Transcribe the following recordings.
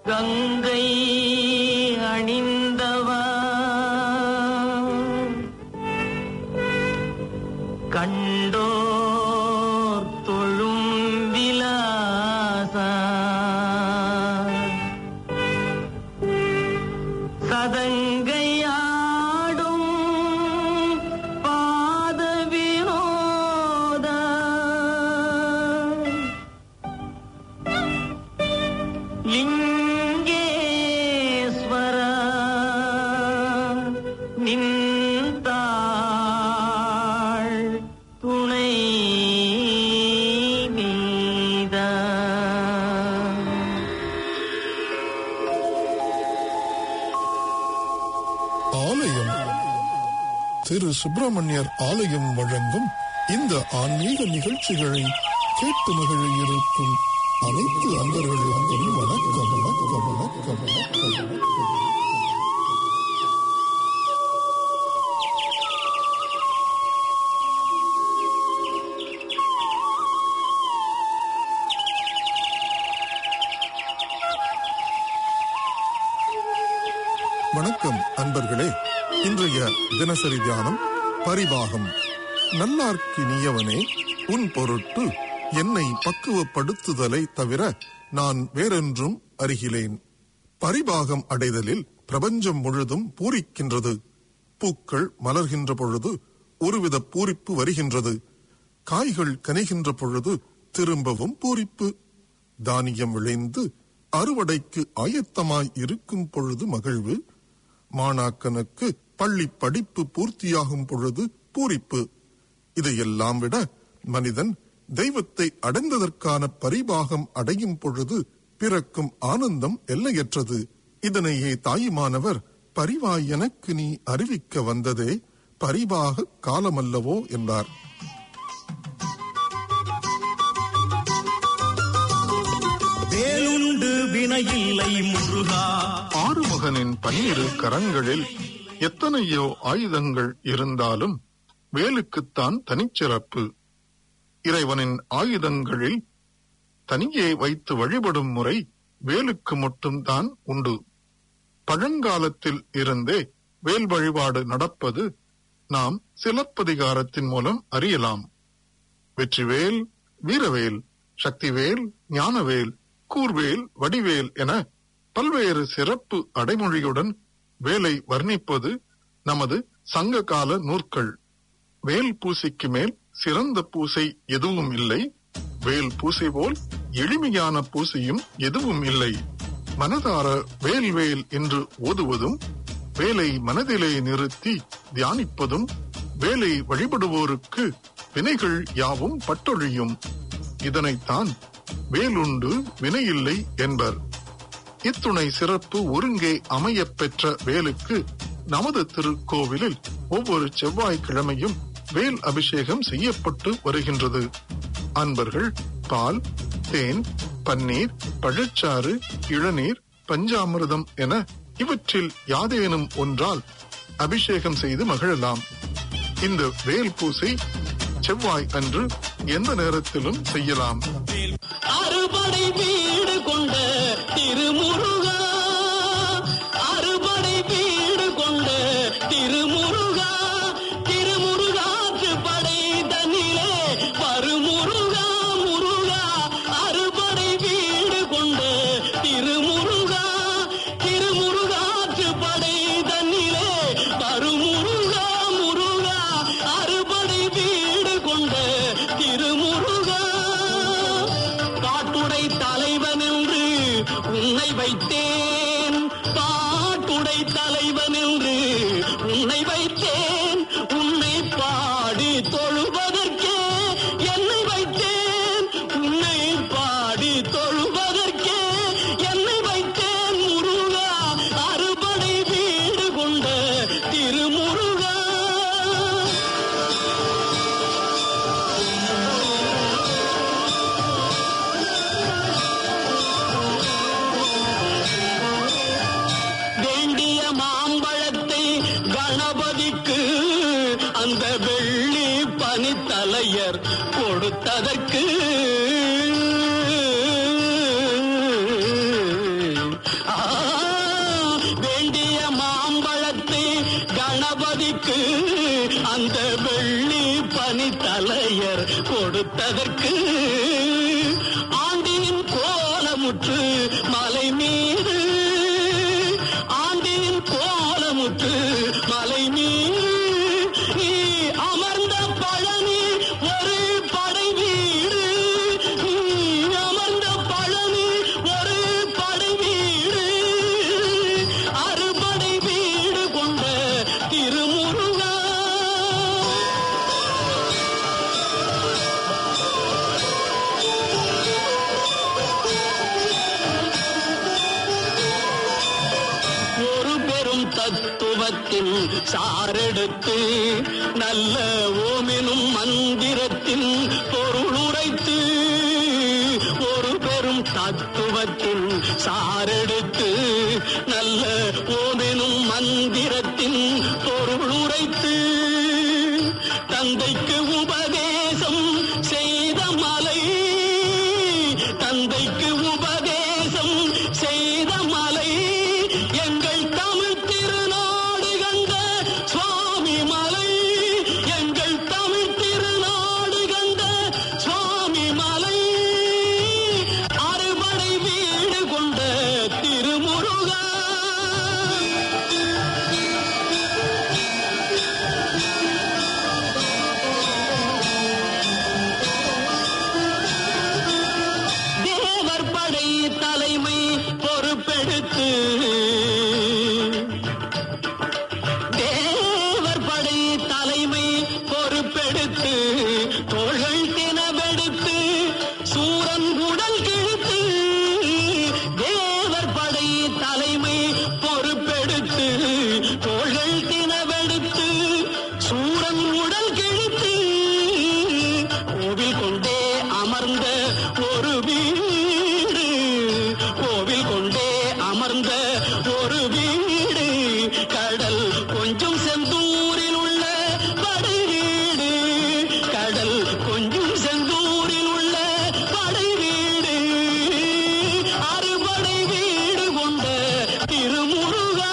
கங்கை அணிந்தவா கண்டோர் தொழும் விலாசா சதங்கையாடும் பாத வினோத லிங்கேஸ்வர நின்றாள் துணை நீதா ஆலயம் திரு சுப்பிரமணியர் ஆலயம் வழங்கும் இந்த ஆன்மீக நிகழ்ச்சிகளை கேட்டு மகிழ இருக்கும் அனைத்து அன்பர்களுக்கும் வணக்கம் வணக்கம் வணக்கம் வணக்கம் வணக்கம் வணக்கம் அன்பர்களே இன்றைய தினசரி தியானம் பரிபாகம் நல்லார்க்கு நீயவனே உன் பொருட்டு என்னை பக்குவப்படுத்துதலை தவிர நான் வேறென்றும் அறிகிலேன் பரிபாகம் அடைதலில் பிரபஞ்சம் முழுதும் பூரிக்கின்றது பூக்கள் மலர்கின்ற பொழுது ஒருவித பூரிப்பு வருகின்றது காய்கள் கனிகின்ற பொழுது திரும்பவும் பூரிப்பு தானியம் விளைந்து அறுவடைக்கு ஆயத்தமாய் இருக்கும் பொழுது மகிழ்வு மாணாக்கனுக்கு பள்ளி படிப்பு பூர்த்தியாகும் பொழுது பூரிப்பு இதையெல்லாம் விட மனிதன் தெய்வத்தை அடைந்ததற்கான பரிபாகம் அடையும் பொழுது பிறக்கும் ஆனந்தம் எல்லையற்றது இதனையே தாயுமானவர் பரிவாய் எனக்கு நீ அறிவிக்க வந்ததே பரிபாக காலமல்லவோ என்றார் வேலுண்டு வினையில்லை முருகா ஆறுமுகனின் பன்னிரு கரங்களில் எத்தனையோ ஆயுதங்கள் இருந்தாலும் வேலுக்குத்தான் தனிச்சிறப்பு இறைவனின் ஆயுதங்களில் தனியே வைத்து வழிபடும் முறை வேலுக்கு மட்டும்தான் உண்டு பழங்காலத்தில் இருந்தே வேல் வழிபாடு நடப்பது நாம் சிலப்பதிகாரத்தின் மூலம் அறியலாம் வெற்றிவேல் வீரவேல் சக்திவேல் ஞானவேல் கூர்வேல் வடிவேல் என பல்வேறு சிறப்பு அடைமொழியுடன் வேலை வர்ணிப்பது நமது சங்க கால நூற்கள் வேல் பூசைக்கு மேல் சிறந்த பூசை எதுவும் இல்லை வேல் பூசை போல் எளிமையான பூசையும் எதுவும் இல்லை மனதார வேல் வேல் என்று ஓதுவதும் வேலை மனதிலே நிறுத்தி தியானிப்பதும் வேலை வழிபடுவோருக்கு வினைகள் யாவும் பட்டொழியும் இதனைத்தான் வேலுண்டு வினையில்லை என்பர் இத்துணை சிறப்பு ஒருங்கே அமையப் பெற்ற வேலுக்கு நமது திருக்கோவிலில் ஒவ்வொரு செவ்வாய்க்கிழமையும் வேல் அபிஷேகம் செய்யப்பட்டு வருகின்றது அன்பர்கள் பால் தேன் பன்னீர் பழச்சாறு இளநீர் பஞ்சாமிர்தம் என இவற்றில் யாதேனும் ஒன்றால் அபிஷேகம் செய்து மகிழலாம் இந்த வேல் பூசை செவ்வாய் அன்று எந்த நேரத்திலும் செய்யலாம் அறுபடை வீடு கொண்ட திருமுருகா அறுபடை வீடு கொண்ட திருமுருகா திருமுருகாற்று படை தன்னிலே வருமுருகா முருகா அறுபடை வீடு கொண்ட திருமுருகா திருமுருகாற்று படை தன்னிலே வருமுருகா முருகா அறுபடை வீடு கொண்ட திருமுருகா பாட்டுடை தலைவன் என்று உன்னை வைத்தேன் பாட்டுடை தலைவன் என்று உன்னை வைத்தேன் உன்னை பாடி தொழுவதற்கே என்னை வைத்தேன் உன்னை பாடி தொழுவதற்கே என்னை வைத்தேன் முருகா அறுபடை வீடு கொண்ட திருமுருகா வேண்டிய மாம்பழத்தை கணபதிக்கு அந்த வெள்ளி கொடுத்ததற்கு ஆண்டியின் கோலமுற்று மலை மீது ஆண்டியின் கோலமுற்று மலை மீது நீ அமர்ந்த பழனி ஒரு படை வீடு நீ அமர்ந்த பழனி ஒரு படை வீடு அறுபடை வீடு கொண்ட திருமுருகா ஒரு பெரும் தத்துவத்தின் சாரெடுத்து நல்ல ஓமெனும் மந்திரத்தின் பொருள் உரைத்து ஒரு பெரும் தத்துவத்தின் சாரெடுத்து நல்ல ஓமெனும் மந்திரத்தின் பொருள் உரைத்து தந்தைக்கு உபதேசம் செய்த மலை தந்தைக்கு உபதேசம் செய்த மலை எங்கள் தமிழ் திருநாடு கண்ட சுவாமி மலை எங்கள் தமிழ் திருநாடு கண்ட சுவாமி மலை அறுபடை வீடு கொண்ட திருமுருகா தேவர் படை தலைமை பொறுப்பெடுத்து தேவர் படை தலைமை பொறுப்பெடுத்து தோள்கள் தினவெடுத்து சூரன் உடல் கிழித்து தேவர் படை தலைமை பொறுப்பெடுத்து தோள்கள் தினவெடுத்து சூரன் உடல் கிழித்து கோவில் கொண்டே அமர்ந்த ஒரு வீடு கோவில் கொண்டே அமர்ந்த ஒரு வீடு கடல் கொஞ்சம் செந்தூரில் உள்ள படை வீடு கடல் கொஞ்சம் செந்தூரில் உள்ள படை வீடு அறுபடை வீடு கொண்ட திருமுருகா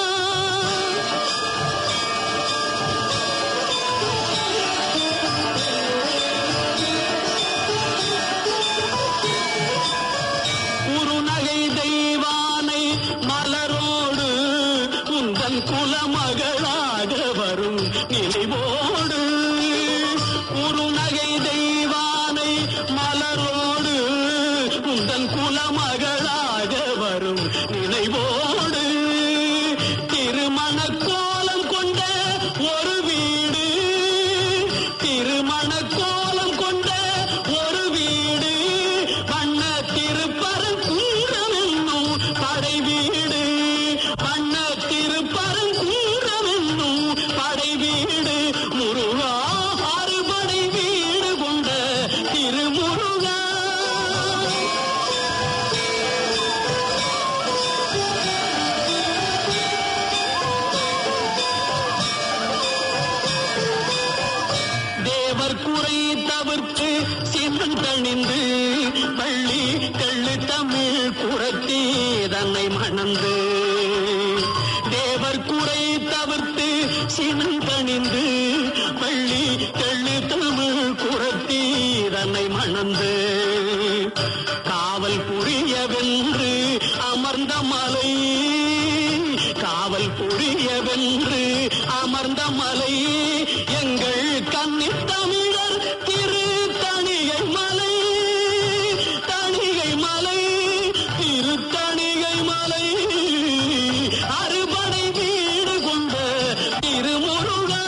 குறுநகை தெய்வானை மலரோடு உந்தன் குலமகளாக வரும் நினைவோடு குறுநகை தெய்வானை மலரோடு உந்தன் குலமகளாக வரும் நினைவோடு திருமண கோலம் கொண்ட ஒரு வீடு திருமண கோலம் கொண்ட ஒரு வீடு வண்ண திருப்பரங்குன்றம் என்னும் படை வீடு வண்ண திருப்பரங்குன்றம் என்னும் படை வீடு முருகா அறுபடை வீடு கொண்ட திருமுருகா தேவர் குறை தவிர்த்து சிந்தணிந்து பள்ளி கள்ளு தமிழ் புரத்தி தன்னை மணந்து தேவர் குறை தவிர்த்து சிந்தணிந்து பள்ளி கள்ளு தமிழ் புரத்தி தன்னை மணந்து காவல் புரியவென்று அமர்ந்த மலை காவல் புரியவென்று அமர்ந்த மலை எங்கள் கன்னித் தமிழர் திரு தணிகை மலை தணிகை மலை திரு தணிகை மலை அறுபடை வீடு கொண்ட திருமுருகா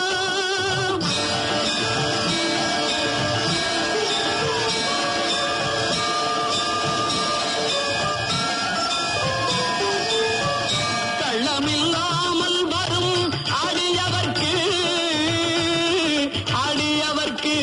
கள்ளமில்லாமல் வரும் அடியவர்க்கு அடியவர்க்கு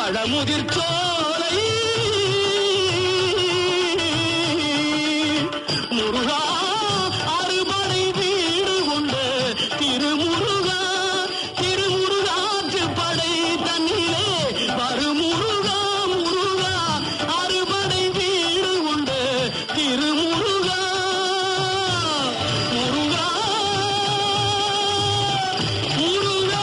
பழமுதிர் சோலை முருகா அறுபடை வீடு கொண்ட திருமுருகா திருமுருகாற்று படை தன்னிலே வருமுருகா முருகா அறுபடை வீடு கொண்ட திருமுருகா முருகா முருகா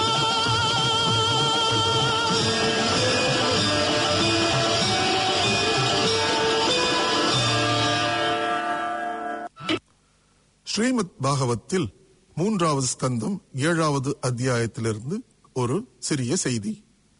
ஸ்ரீமத் பாகவத்தில் மூன்றாவது ஸ்கந்தம் ஏழாவது அத்தியாயத்திலிருந்து ஒரு சிறிய செய்தி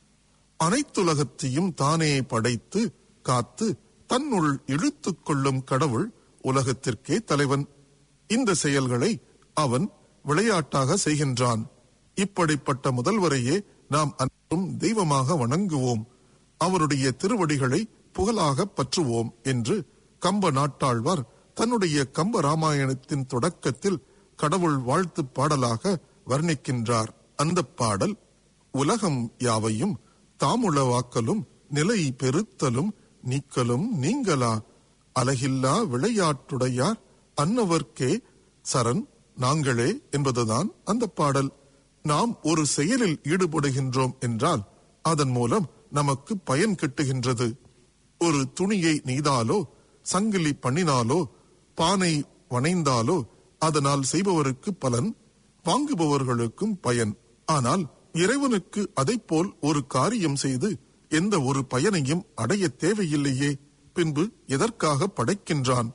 அனைத்துலகத்தையும் தானே படைத்து காத்து தன்னுள் இழுத்துக் கொள்ளும் கடவுள் உலகத்திற்கே தலைவன் இந்த செயல்களை அவன் விளையாட்டாக செய்கின்றான் இப்படிப்பட்ட முதல்வரையே நாம் அன்றும் தெய்வமாக வணங்குவோம் அவருடைய திருவடிகளை புகழாக பற்றுவோம் என்று கம்ப நாட்டாழ்வார் தன்னுடைய கம்ப ராமாயணத்தின் தொடக்கத்தில் கடவுள் வாழ்த்து பாடலாக வர்ணிக்கின்றார் அந்த பாடல் உலகம் யாவையும் தாமுளவாக்கலும் நிலை பெருத்தலும் நீக்கலும் நீங்களா அலகில்லா விளையாட்டுடையார் அன்னவர்க்கே சரண் நாங்களே என்பதுதான் அந்த பாடல் நாம் ஒரு செயலில் ஈடுபடுகின்றோம் என்றால் அதன் மூலம் நமக்கு பயன் கிட்டுகின்றது ஒரு துணியை நெய்தாலோ சங்கிலி பண்ணினாலோ பானை வணைந்தாலோ அதனால் செய்பவருக்கு பலன் வாங்குபவர்களுக்கும் பயன் ஆனால் இறைவனுக்கு அதைப்போல் ஒரு காரியம் செய்து எந்த ஒரு பயனையும் அடைய தேவையில்லையே பின்பு எதற்காக படைக்கின்றான்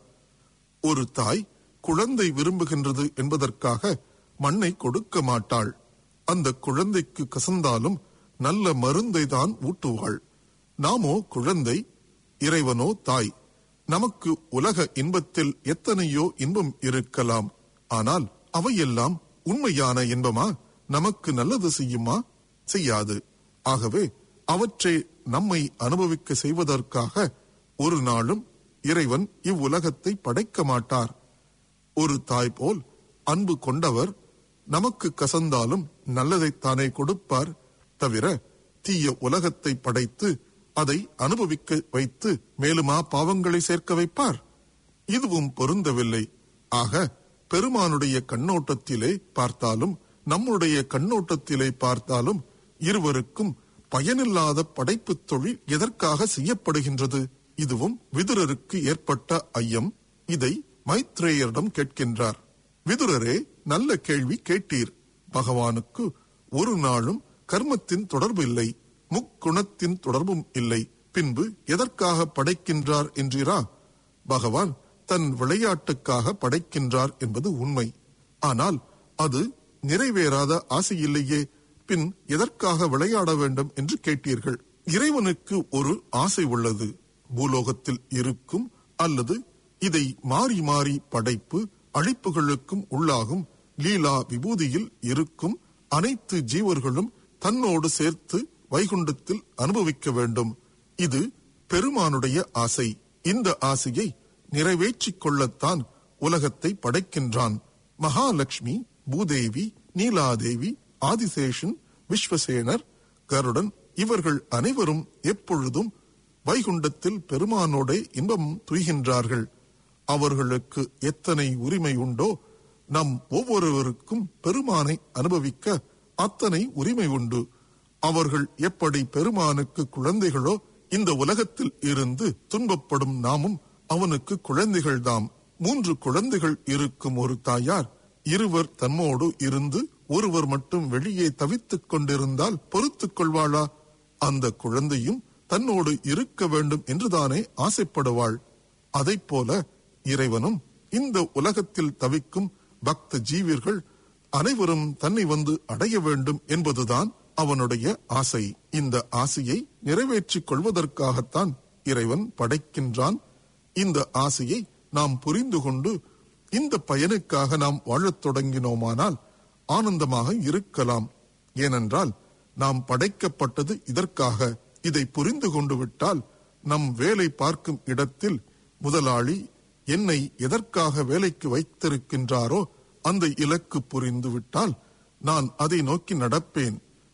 ஒரு தாய் குழந்தை விரும்புகின்றது என்பதற்காக மண்ணை கொடுக்க மாட்டாள் அந்த குழந்தைக்கு கசந்தாலும் நல்ல மருந்தை தான் ஊட்டுவாள் நாமோ குழந்தை இறைவனோ தாய் நமக்கு உலக இன்பத்தில் எத்தனையோ இன்பம் இருக்கலாம் ஆனால் அவையெல்லாம் உண்மையான இன்பமா நமக்கு நல்லது செய்யுமா செய்யாது ஆகவே அவற்றை நம்மை அனுபவிக்க செய்வதற்காக ஒரு நாளும் இறைவன் இவ்வுலகத்தை படைக்க மாட்டார் ஒரு தாய் போல் அன்பு கொண்டவர் நமக்கு கசந்தாலும் நல்லதைத்தானே கொடுப்பார் தவிர தீய உலகத்தை படைத்து அதை அனுபவிக்க வைத்து மேலுமா பாவங்களை சேர்க்க வைப்பார் இதுவும் பொருந்தவில்லை ஆக பெருமானுடைய கண்ணோட்டத்திலே பார்த்தாலும் நம்முடைய கண்ணோட்டத்திலே பார்த்தாலும் இருவருக்கும் பயனில்லாத படைப்புத் தொழில் எதற்காக செய்யப்படுகின்றது இதுவும் விதுரருக்கு ஏற்பட்ட ஐயம் இதை மைத்ரேயரிடம் கேட்கின்றார் விதுரரே நல்ல கேள்வி கேட்டீர் பகவானுக்கு ஒரு நாளும் கர்மத்தின் தொடர்பு இல்லை முக்குணத்தின் தொடர்பும் இல்லை பின்பு எதற்காக படைக்கின்றார் என்றீரா பகவான் தன் விளையாட்டுக்காக படைக்கின்றார் என்பது உண்மை ஆனால் அது நிறைவேறாத ஆசையில்லையே பின் எதற்காக விளையாட வேண்டும் என்று கேட்டீர்கள் இறைவனுக்கு ஒரு ஆசை உள்ளது பூலோகத்தில் இருக்கும் அல்லது இதை மாறி மாறி படைப்பு அழிப்புகளுக்கும் உள்ளாகும் லீலா விபூதியில் இருக்கும் அனைத்து ஜீவர்களும் தன்னோடு சேர்த்து வைகுண்டத்தில் அனுபவிக்க வேண்டும் இது பெருமானுடைய ஆசை இந்த ஆசையை நிறைவேற்றிக் கொள்ளத்தான் உலகத்தை படைக்கின்றான் மகாலட்சுமி பூதேவி நீலாதேவி ஆதிசேஷன் விஸ்வசேனர் கருடன் இவர்கள் அனைவரும் எப்பொழுதும் வைகுண்டத்தில் பெருமானோட இன்பம் துய்கின்றார்கள் அவர்களுக்கு எத்தனை உரிமை உண்டோ நம் ஒவ்வொருவருக்கும் பெருமானை அனுபவிக்க அத்தனை உரிமை உண்டு அவர்கள் எப்படி பெருமானுக்கு குழந்தைகளோ இந்த உலகத்தில் இருந்து துன்பப்படும் நாமும் அவனுக்கு குழந்தைகள்தாம் மூன்று குழந்தைகள் இருக்கும் ஒரு தாயார் இருவர் தம்மோடு இருந்து ஒருவர் மட்டும் வெளியே தவித்துக் கொண்டிருந்தால் பொறுத்துக் கொள்வாளா அந்த குழந்தையும் தன்னோடு இருக்க வேண்டும் என்றுதானே ஆசைப்படுவாள் அதைப் போல இறைவனும் இந்த உலகத்தில் தவிக்கும் பக்த ஜீவியர்கள் அனைவரும் தன்னை வந்து அடைய வேண்டும் என்பதுதான் அவனுடைய ஆசை இந்த ஆசையை நிறைவேற்றிக் கொள்வதற்காகத்தான் இறைவன் படைக்கின்றான் இந்த ஆசையை நாம் புரிந்து கொண்டு இந்த பயனுக்காக நாம் வாழத் தொடங்கினோமானால் ஆனந்தமாக இருக்கலாம் ஏனென்றால் நாம் படைக்கப்பட்டது இதற்காக இதை புரிந்து கொண்டு விட்டால் நம் வேலை பார்க்கும் இடத்தில் முதலாளி என்னை எதற்காக வேலைக்கு வைத்திருக்கின்றாரோ அந்த இலக்கு புரிந்து விட்டால் நான் அதை நோக்கி நடப்பேன்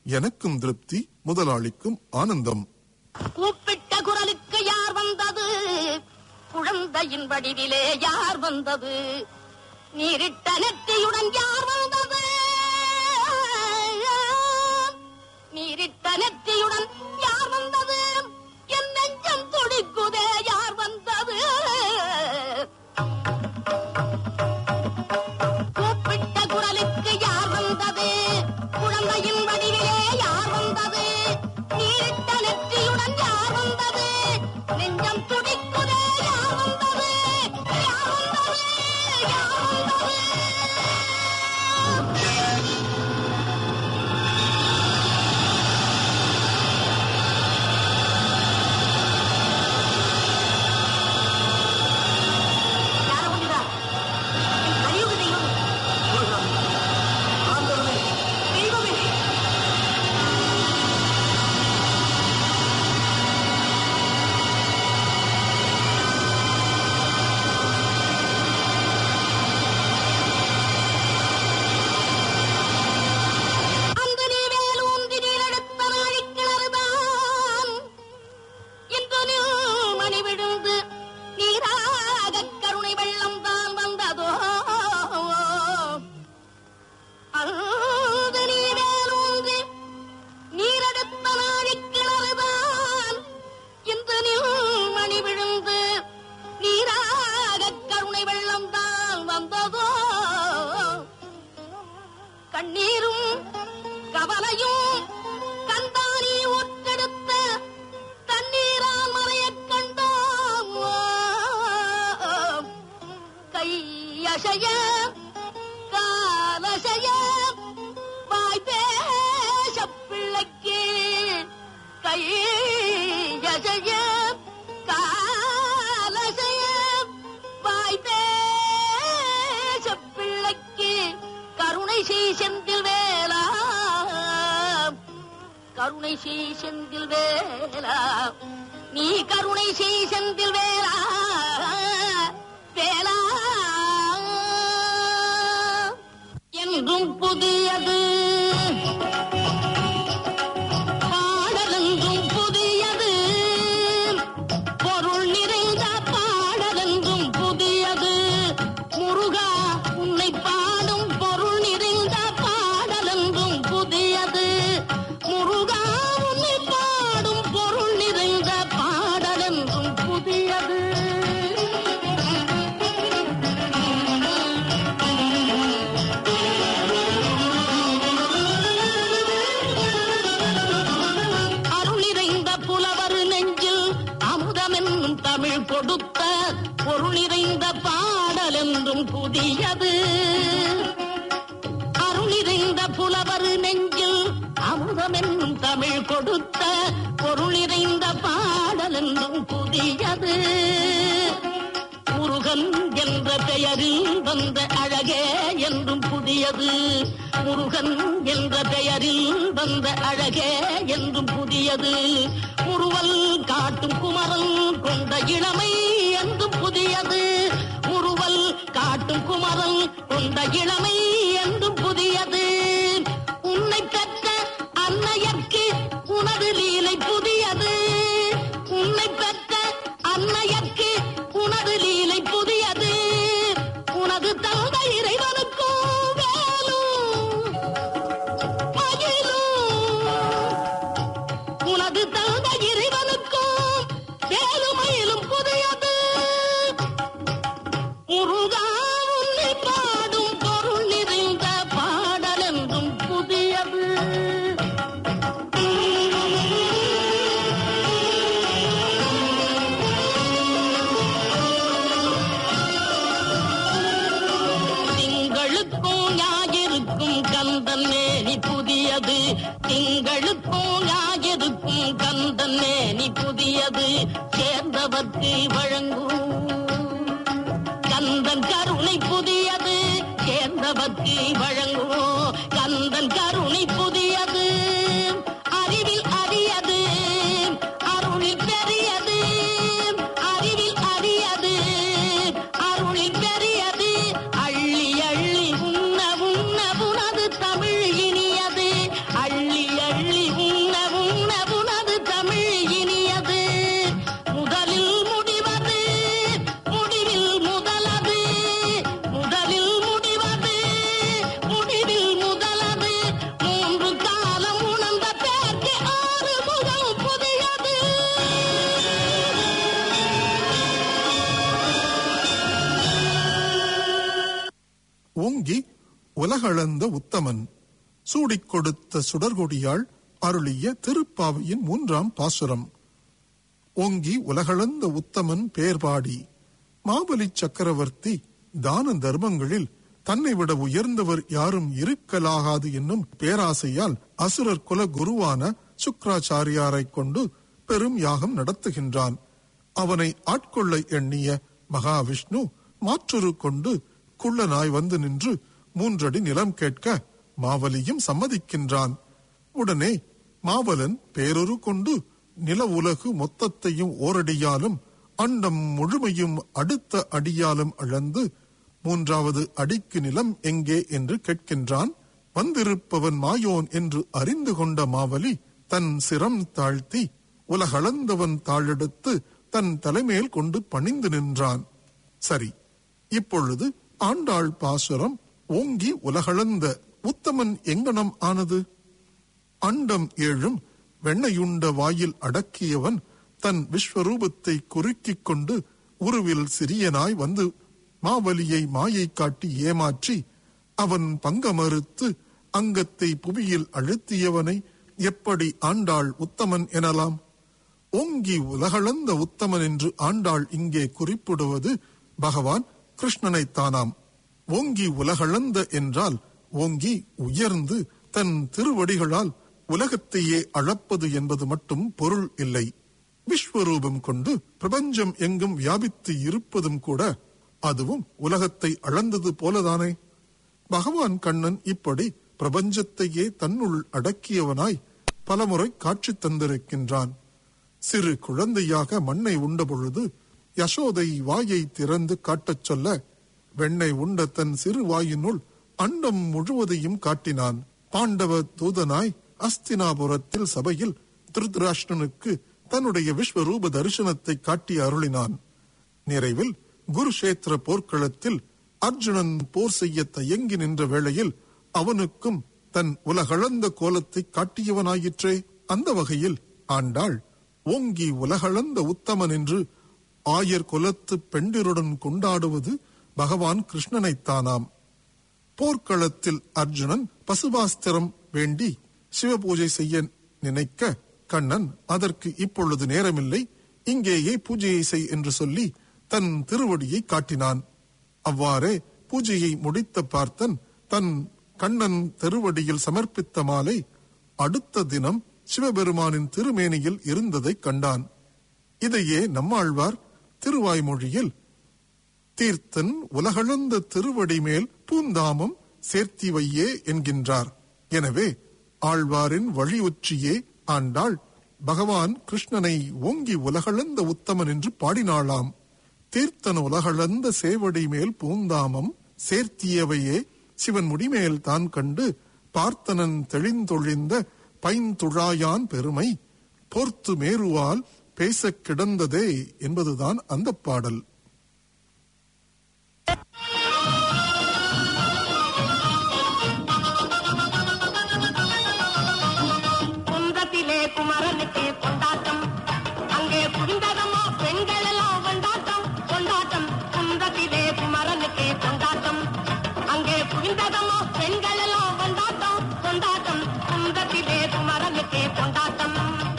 எனக்கும் திருப்தி முதலாளிக்கும் ஆனந்தம் கூப்பிட்ட குரலுக்கு யார் வந்தது குழந்தையின் வடிவிலே யார் வந்தது நீரிட்ட நெற்றியுடன் யார் வந்தது நீரிட்ட நெற்றியுடன் யார் வந்தது என் நெஞ்சம் துடிக்குதே யார் வந்தது கூப்பிட்ட குரலுக்கு யார் வந்தது குழந்தையின் வடிவிலே யார் வந்தது நீரிட்ட நெற்றியுடன் யார் வந்தது நெஞ்சம் துடிக்குதே யார் வந்தது யார் வந்தது யார் வந்தது யார முடியுதா கலியுக தெய்வம் ஆண்டவனே தெய்வமே அந்த நீ வேலூன்றி நீரெடுத்த நாழிக்கிணறுதான் இன்று நீ மணி விழுந்து நீராக கருணை வெள்ளம் தான் வந்ததோ அந்த நீ வேலூன்றி நீரெடுத்த நாழிக்கிணறுதான் இன்று நீ மணி விழுந்து நீராக கருணை வெள்ளம் தான் வந்ததோ கண்ணீரும் கவலையும் கண்டாரி ஒற்றெடுத்த தண்ணீரால் மறையக் கண்டோம் கையசைய காலசைய வாய் பேச பிள்ளைக்கு கையசைய காலசைய வாய் பேச பிள்ளைக்கு கருணை செய் செந்தில் வேலா கருணை செய் செந்தில் வேலா நீ கருணை செய் செந்தில் வேலா வேலா என்றும் புதியது பாடலென்றும் புதியது பொருள் நிறைந்த பாடலென்றும் புதியது முருகா உன்னை பாடும் பொருள் நிறைந்த பாடலென்றும் புதியது முருகா உன்னை பாடும் பொருள் நிறைந்த பாடலென்றும் புதியது அருள் நிறைந்த புலவர் நெஞ்சில் அமுதமென்னும் தமிழ் கொடுத்த பொருள் நிறைந்த பாடல் என்றும் புதியது அருள் நிறைந்த புலவர் நெஞ்சில் அமுதமென்னும் தமிழ் கொடுத்த பொருள் நிறைந்த பாடல் என்றும் புதியது முருகன் என்ற பெயரில் வந்த அழகே என்றும் புதியது முருகன் என்ற பெயரில் வந்த அழகே என்றும் புதியது முருவல் காட்டும் குமரன் கொண்ட இளமை என்றும் புதியது முருவல் காட்டும் குமரன் கொண்ட இளமை என்றும் புதியது உன்னை பெற்ற அன்னையர்க்கு உனது லீலை புதியது உன்னை பெற்ற அன்னையர்க்கு உனது லீலை புதியது உனது தந்த இறைவனுக்கும் வேலும் மகிழும் உனது தந்த இறைவனுக்கும் வேலுமயிலும் புதியது முருகா உன்னை பாடும் பொருள் நிறைந்த பாடல் என்றும் புதியது திங்களுக்கும் ஞாயிறுக்கும் கந்தன் மேனி புதியது திங்களுக்கும் ஞாயிறுக்கும் கந்தன் மேனி புதியது சேர்ந்தவர்க்கு வழங்கும் கந்தன் கருணை புதியது சேர்ந்தவர்க்கு வழங்குவோம் கந்தன் கருணை புதியது அறிவில் அரியது அருளில் பெரியது அறிவில் அரியது அருளில் பெரியது அள்ளி அள்ளி உண்ண உண்ண உனது தமிழ் இனியது அள்ளி அள்ளி உலகளந்த உத்தமன் சூடிக் கொடுத்த சுடர்கொடியாள் அருளிய திருப்பாவையின் மூன்றாம் பாசுரம் ஓங்கி உலகளந்த உத்தமன் பேர்பாடி மாபலி சக்கரவர்த்தி தான தர்மங்களில் தன்னை விட உயர்ந்தவர் யாரும் இருக்கலாகாது என்னும் பேராசையால் அசுரர் குல குருவான சுக்ராச்சாரியாரைக் கொண்டு பெரும் யாகம் நடத்துகின்றான் அவனை ஆட்கொள்ள எண்ணிய மகாவிஷ்ணு மாற்றொரு கொண்டு குள்ளனாய் வந்து நின்று மூன்றடி நிலம் கேட்க மாவலியும் சம்மதிக்கின்றான் உடனே மாவலன் பேரொரு கொண்டு நில உலகு மொத்தத்தையும் ஓரடியாலும் அண்டம் முழுமையும் அடுத்த அடியாலும் அளந்து மூன்றாவது அடிக்கு நிலம் எங்கே என்று கேட்கின்றான் வந்திருப்பவன் மாயோன் என்று அறிந்து கொண்ட மாவலி தன் சிரம் தாழ்த்தி உலகளந்தவன் தாழெடுத்து தன் தலைமேல் கொண்டு பணிந்து நின்றான் சரி இப்பொழுது ஆண்டாள் பாசுரம் ஓங்கி உலகளந்த உத்தமன் எங்கனம் ஆனது அண்டம் ஏழும் வெண்ணையுண்ட வாயில் அடக்கியவன் தன் விஸ்வரூபத்தை குறுக்கிக் கொண்டு உருவில் சிறியனாய் வந்து மாவலியை மாயை காட்டி ஏமாற்றி அவன் பங்க மறுத்து அங்கத்தை புவியில் அழுத்தியவனை எப்படி ஆண்டாள் உத்தமன் எனலாம் ஓங்கி உலகளந்த உத்தமன் என்று ஆண்டாள் இங்கே குறிப்பிடுவது பகவான் கிருஷ்ணனைத்தானாம் ஓங்கி உலகளந்த என்றால் ஓங்கி உயர்ந்து தன் திருவடிகளால் உலகத்தையே அளப்பது என்பது மட்டும் பொருள் இல்லை விஸ்வரூபம் கொண்டு பிரபஞ்சம் எங்கும் வியாபித்து இருப்பதும் கூட அதுவும் உலகத்தை அளந்தது போலதானே பகவான் கண்ணன் இப்படி பிரபஞ்சத்தையே தன்னுள் அடக்கியவனாய் பலமுறை காட்சி தந்திருக்கின்றான் சிறு குழந்தையாக மண்ணை உண்ட பொழுது யசோதை வாயை திறந்து காட்டச் சொல்ல வெண்ணெய் உண்ட தன் சிறு வாயினுள் அண்டம் முழுவதையும் காட்டினான் பாண்டவ தூதனாய் அஸ்தினாபுரத்தில் சபையில் திருதராஷ்டனுக்கு தன்னுடைய விஸ்வரூப தரிசனத்தை காட்டி அருளினான் நிறைவில் குருஷேத்திர போர்க்களத்தில் அர்ஜுனன் போர் செய்ய தயங்கி நின்ற வேளையில் அவனுக்கும் தன் உலகளந்த கோலத்தை காட்டியவனாயிற்றே அந்த வகையில் ஆண்டாள் ஓங்கி உலகளந்த உத்தமன் என்று ஆயர் குலத்து பெண்டிருடன் கொண்டாடுவது பகவான் கிருஷ்ணனைத்தானாம் போர்க்களத்தில் அர்ஜுனன் பசுபாஸ்திரம் வேண்டி சிவபூஜை செய்ய நினைக்க கண்ணன் அதற்கு இப்பொழுது நேரமில்லை இங்கேயே பூஜையை செய் என்று சொல்லி தன் திருவடியை காட்டினான் அவ்வாறே பூஜையை முடித்த பார்த்தன் தன் கண்ணன் திருவடியில் சமர்ப்பித்த மாலை அடுத்த தினம் சிவபெருமானின் திருமேனியில் இருந்ததைக் கண்டான் இதையே நம்மாழ்வார் திருவாய்மொழியில் தீர்த்தன் உலகளந்த திருவடி மேல் பூந்தாமம் சேர்த்தி வையே என்கின்றார் எனவே ஆழ்வாரின் வழியுச்சியே ஆண்டாள் பகவான் கிருஷ்ணனை ஓங்கி உலகளந்த உத்தமன் என்று பாடினாளாம் தீர்த்தன் உலகளந்த சேவடி மேல் பூந்தாமம் சேர்த்தியவையே சிவன் முடிமேல் தான் கண்டு பார்த்தனன் தெளிந்தொழிந்த பைந்துழாயான் பெருமை போர்த்து மேருவால் பேசக் கிடந்ததே என்பதுதான் அந்த பாடல் குன்றத்திலே குமரனுக்கு கொண்டாட்டம் அங்கே குவிந்ததம்மா பெண்கள் எல்லாம் கொண்டாட்டம் கொண்டாட்டம் குன்றத்திலே குமரனுக்கு கொண்டாட்டம் அங்கே குவிந்ததம்மா பெண்கள் எல்லாம் கொண்டாட்டம் கொண்டாட்டம் குன்றத்திலே குமரனுக்கு கொண்டாட்டம்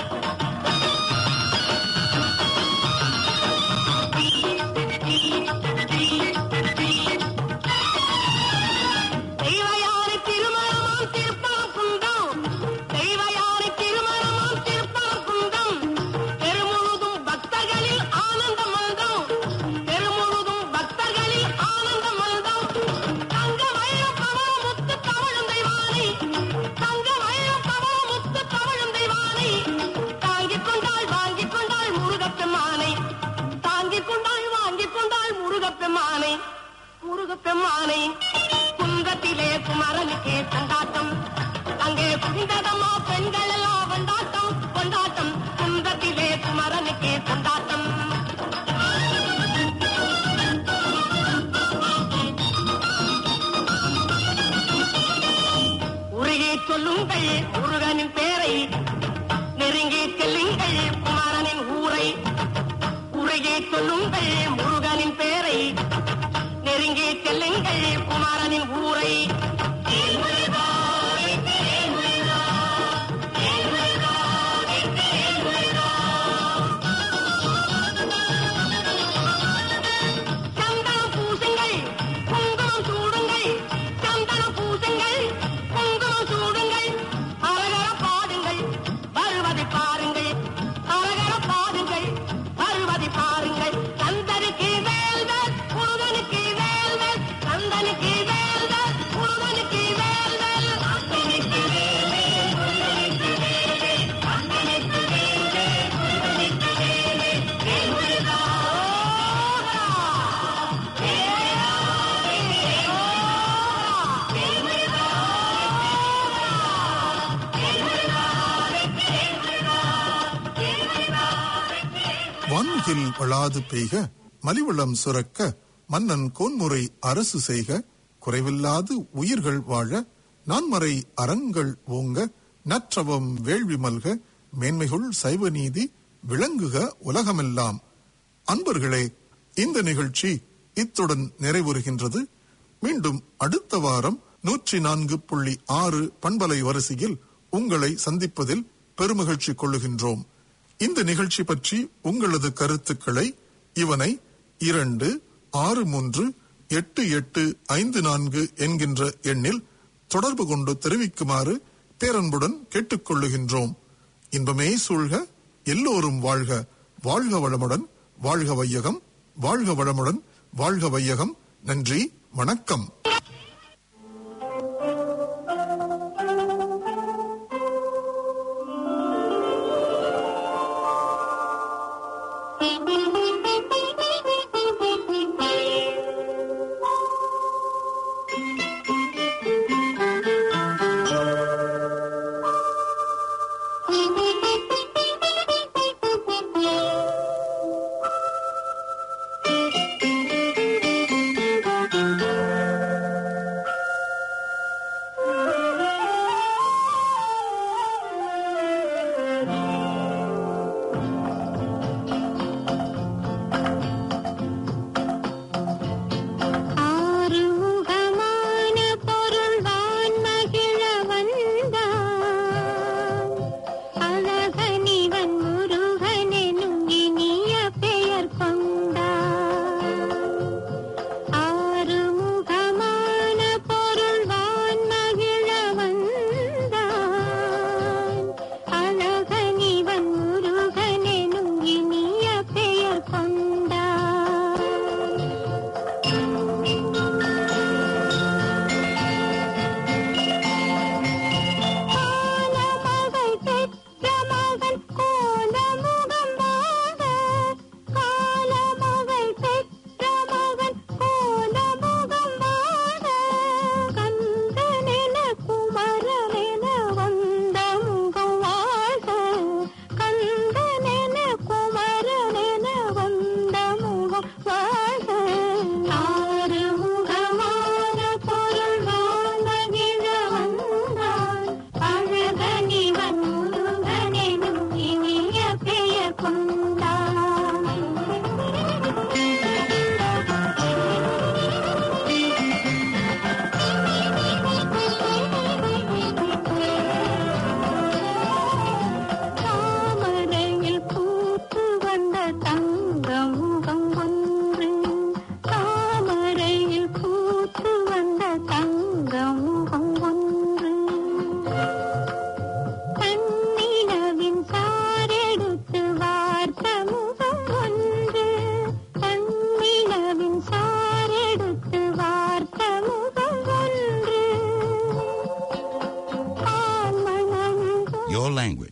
தெய்வயானை திருமணமாம் திருப்பம் குந்தம் தெய்வயானை திருமணமாம் திருப்பம் குந்தம் பெருமுழுதும் பக்தர்களில் ஆனந்த மல்தம் பெருமுழுதும் பக்தர்களில் ஆனந்த மல்தம் தங்க வயலும் பவள முத்து தவழும் தெய்வானை தங்க வயலும் பவள முத்து தவழும் தெய்வானை தாங்கிக் கொண்டாள் வாங்கிக் கொண்டாள் முருகப்பெம்மானை தாங்கிக் கொண்டாள் வாங்கிக் கொண்டாள் முருகப்பெம்மானை முருகப்பெம்மானை குன்றத்திலே குமரனுக்கே கொண்டாட்டம் அங்கே குவிந்ததம்மா பெண்கள் எல்லாம் கொண்டாட்டம் கொண்டாட்டம் குன்றத்திலே குமரனுக்கே கொண்டாட்டம் உருகி சொல்லுங்கள் முருகனின் பேரை நெருங்கி செல்லுங்கள் குமரனின் ஊரை உருகி சொல்லுங்கள் முருகனின் பேரை நெருங்கி செல்லுங்கள் குமாரனின் ஊரை மலையில் வளாது பெய்க மலிவளம் சுரக்க மன்னன் கோன்முறை அரசு செய்க குறைவில்லாது உயிர்கள் வாழ நான்மறை அறங்கள் ஓங்க நற்றவம் வேள்வி மல்க மேன்மைகுள் சைவ நீதி விளங்குக உலகமெல்லாம் அன்பர்களே இந்த நிகழ்ச்சி இத்துடன் நிறைவுறுகின்றது மீண்டும் அடுத்த வாரம் நூற்றி நான்கு புள்ளி ஆறு பண்பலை வரிசையில் உங்களை சந்திப்பதில் பெருமகிழ்ச்சி கொள்ளுகின்றோம் இந்த நிகழ்ச்சி பற்றி உங்களது கருத்துக்களை இவனை இரண்டு ஆறு மூன்று எட்டு எட்டு ஐந்து நான்கு என்கின்ற எண்ணில் தொடர்பு கொண்டு தெரிவிக்குமாறு பேரன்புடன் கேட்டுக்கொள்ளுகின்றோம் இன்பமே சூழ்க எல்லோரும் வாழ்க வாழ்க வளமுடன் வாழ்க வையகம் வாழ்க வளமுடன் வாழ்க வையகம் நன்றி வணக்கம் ஆறுமுகமான பொருள் வான்மகிழ வந்தான் அழகனிவன் முருகனெனும் இனிய பெயர் கொண்டான் ஆறுமுகமான பொருள் வான்மகிழ வந்தான் அழகனிவன் முருகனெனும் இனிய பெயர் கொண்டான் காலமகள் பெற்ற மகன் கோலமுகம் வாழ காலமகள் பெற்ற மகன் கோலமுகம் வாழ கந்தனென குமரனென வந்த முகம் வாழ கந்தனென குமரனென வந்த முகம் வாழ ஆறுமுகமான பொருள் வாழகிழ வந்தான் அழகனிவன் முருகனெனும் இனிய பெயர் கொண்டான் தாமரையில் பூத்து வந்த தங்க முகம் ஒன்று தாமரையில் பூத்து வந்த தங்க முகம் ஒன்று தன்னிலவின் சாரெடுத்து வார்த்த முகம் ஒன்று தன்னிலவின் சாரெடுத்து வார்த்த முகம் ஒன்று ஆண்மனம் Your language.